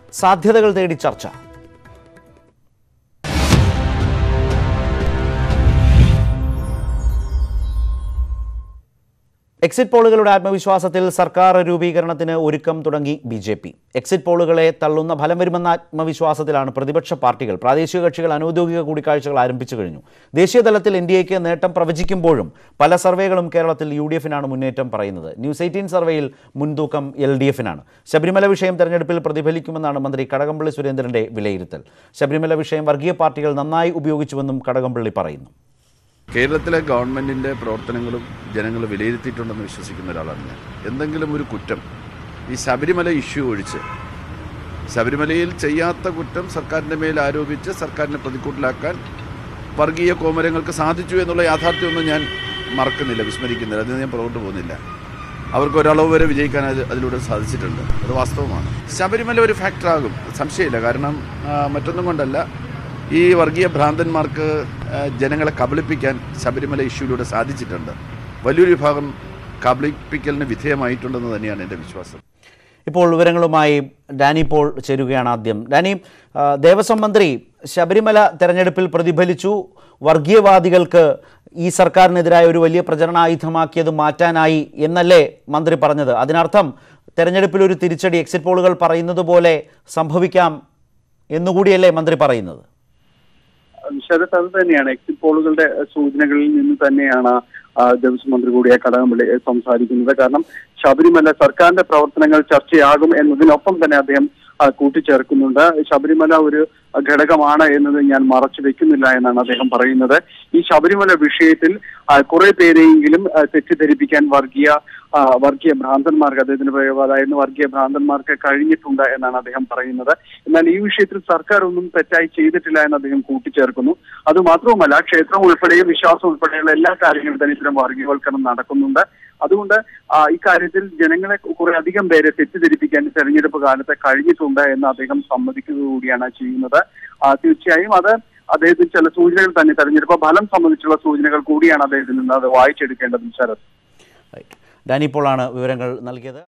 സാധ്യതകൾ തേടി ചർച്ച എക്സിറ്റ് പോളുകളുടെ ആത്മവിശ്വാസത്തിൽ സർക്കാർ രൂപീകരണത്തിന് ഒരുക്കം തുടങ്ങി ബി ജെ പി എക്സിറ്റ് പോളുകളെ തള്ളുന്ന ഫലം വരുമെന്ന ആത്മവിശ്വാസത്തിലാണ് പ്രതിപക്ഷ പാർട്ടികൾ പ്രാദേശിക കക്ഷികൾ അനൗദ്യോഗിക കൂടിക്കാഴ്ചകൾ ആരംഭിച്ചു കഴിഞ്ഞു ദേശീയ തലത്തിൽ എൻ ഡി എക്ക് നേട്ടം പ്രവചിക്കുമ്പോഴും പല സർവേകളും കേരളത്തിൽ യു ഡി എഫിനാണ് മുന്നേറ്റം പറയുന്നത് ന്യൂസ് എയ്റ്റീൻ സർവേയിൽ മുൻതൂക്കം എൽ ഡി എഫിനാണ് ശബരിമല വിഷയം തെരഞ്ഞെടുപ്പിൽ പ്രതിഫലിക്കുമെന്നാണ് മന്ത്രി കടകംപള്ളി സുരേന്ദ്രന്റെ വിലയിരുത്തൽ ശബരിമല വിഷയം വർഗീയ പാർട്ടികൾ നന്നായി ഉപയോഗിച്ചുവെന്നും കടകംപള്ളി പറയുന്നു കേരളത്തിലെ ഗവൺമെൻറ്റിൻ്റെ പ്രവർത്തനങ്ങളും ജനങ്ങൾ വിലയിരുത്തിയിട്ടുണ്ടെന്ന് വിശ്വസിക്കുന്ന ഒരാളാണ് ഞാൻ എന്തെങ്കിലും ഒരു കുറ്റം ഈ ശബരിമല ഇഷ്യൂ ഒഴിച്ച് ശബരിമലയിൽ ചെയ്യാത്ത കുറ്റം സർക്കാരിൻ്റെ മേൽ ആരോപിച്ച് സർക്കാരിനെ പ്രതിക്കൂട്ടിലാക്കാൻ വർഗീയ കോമരങ്ങൾക്ക് സാധിച്ചു എന്നുള്ള യാഥാർത്ഥ്യമൊന്നും ഞാൻ മറക്കുന്നില്ല വിസ്മരിക്കുന്നില്ല അതിന് ഞാൻ പുറകോട്ട് പോകുന്നില്ല അവർക്ക് ഒരളവ് വരെ വിജയിക്കാൻ അത് അതിലൂടെ സാധിച്ചിട്ടുണ്ട് അത് വാസ്തവമാണ് ശബരിമല ഒരു ഫാക്ടറാകും സംശയമില്ല കാരണം ആ, മറ്റൊന്നും കൊണ്ടല്ല ഈ വർഗീയ ഭ്രാന്തന്മാർക്ക് ആ, ജനങ്ങളെ കബളിപ്പിക്കാൻ ശബരിമല ഇഷ്യൂയിലൂടെ സാധിച്ചിട്ടുണ്ട് വലിയൊരു വിഭാഗം കബളിപ്പിക്കലിന് വിധേയമായിട്ടുണ്ടെന്ന് തന്നെയാണ് എൻ്റെ വിശ്വാസം ഇപ്പോൾ വിവരങ്ങളുമായി ഡാനി പോൾ ചേരുകയാണ് ആദ്യം ഡാനി ആ, ദേവസ്വം മന്ത്രി ശബരിമല തെരഞ്ഞെടുപ്പിൽ പ്രതിഫലിച്ചു വർഗീയവാദികൾക്ക് ഈ സർക്കാരിനെതിരായ ഒരു വലിയ പ്രചരണായുധമാക്കിയത് മാറ്റാനായി എന്നല്ലേ മന്ത്രി പറഞ്ഞത് അതിനർത്ഥം തെരഞ്ഞെടുപ്പിൽ ഒരു തിരിച്ചടി എക്സിറ്റ് പോളുകൾ പറയുന്നത് പോലെ സംഭവിക്കാം എന്നുകൂടിയല്ലേ മന്ത്രി പറയുന്നത് ശരത് അത് തന്നെയാണ് എക്സിറ്റ് പോളുകളുടെ സൂചനകളിൽ നിന്ന് തന്നെയാണ് ആ, ദേവസ്വം മന്ത്രി കൂടിയ കടകംപള്ളി സംസാരിക്കുന്നത് കാരണം ശബരിമല സർക്കാരിന്റെ പ്രവർത്തനങ്ങൾ ചർച്ചയാകും എന്നതിനൊപ്പം തന്നെ അദ്ദേഹം ആ, കൂട്ടിച്ചേർക്കുന്നുണ്ട് ശബരിമല ഒരു ഘടകമാണ് എന്നത് ഞാൻ മറച്ചു വെക്കുന്നില്ല എന്നാണ് അദ്ദേഹം പറയുന്നത് ഈ ശബരിമല വിഷയത്തിൽ ആ, കുറെ പേരെയെങ്കിലും ആ, തെറ്റിദ്ധരിപ്പിക്കാൻ വർഗീയ ആ, വർഗീയ ഭ്രാന്തന്മാർക്ക് അദ്ദേഹത്തിന്റെ പ്രയോഗം അതായത് വർഗീയ ഭ്രാന്തന്മാർക്ക് കഴിഞ്ഞിട്ടുണ്ട് എന്നാണ് അദ്ദേഹം പറയുന്നത് എന്നാൽ ഈ വിഷയത്തിൽ സർക്കാർ ഒന്നും തെറ്റായി ചെയ്തിട്ടില്ല എന്ന് അദ്ദേഹം കൂട്ടിച്ചേർക്കുന്നു അത് മാത്രവുമല്ല ക്ഷേത്രം ഉൾപ്പെടെയും വിശ്വാസം ഉൾപ്പെടെയുള്ള എല്ലാ കാര്യങ്ങളും തന്നെ ഇത്തരം വർഗീയവൽക്കരണം നടക്കുന്നുണ്ട് അതുകൊണ്ട് ആ, ഇക്കാര്യത്തിൽ ജനങ്ങളെ കുറെ അധികം പേരെ തെറ്റിദ്ധരിപ്പിക്കാൻ തെരഞ്ഞെടുപ്പ് കാലത്ത് കഴിഞ്ഞിട്ടുണ്ട് എന്ന് അദ്ദേഹം സമ്മതിക്കുക കൂടിയാണ് ചെയ്യുന്നത് ആ, തീർച്ചയായും അത് അദ്ദേഹത്തിന് ചില സൂചനകൾ തന്നെ തെരഞ്ഞെടുപ്പ് ഫലം സംബന്ധിച്ചുള്ള സൂചനകൾ കൂടിയാണ് അദ്ദേഹത്തിൽ നിന്ന് അത് വായിച്ചെടുക്കേണ്ടത് ശരത് ഡാനി പോളാണ് വിവരങ്ങൾ നൽകിയത്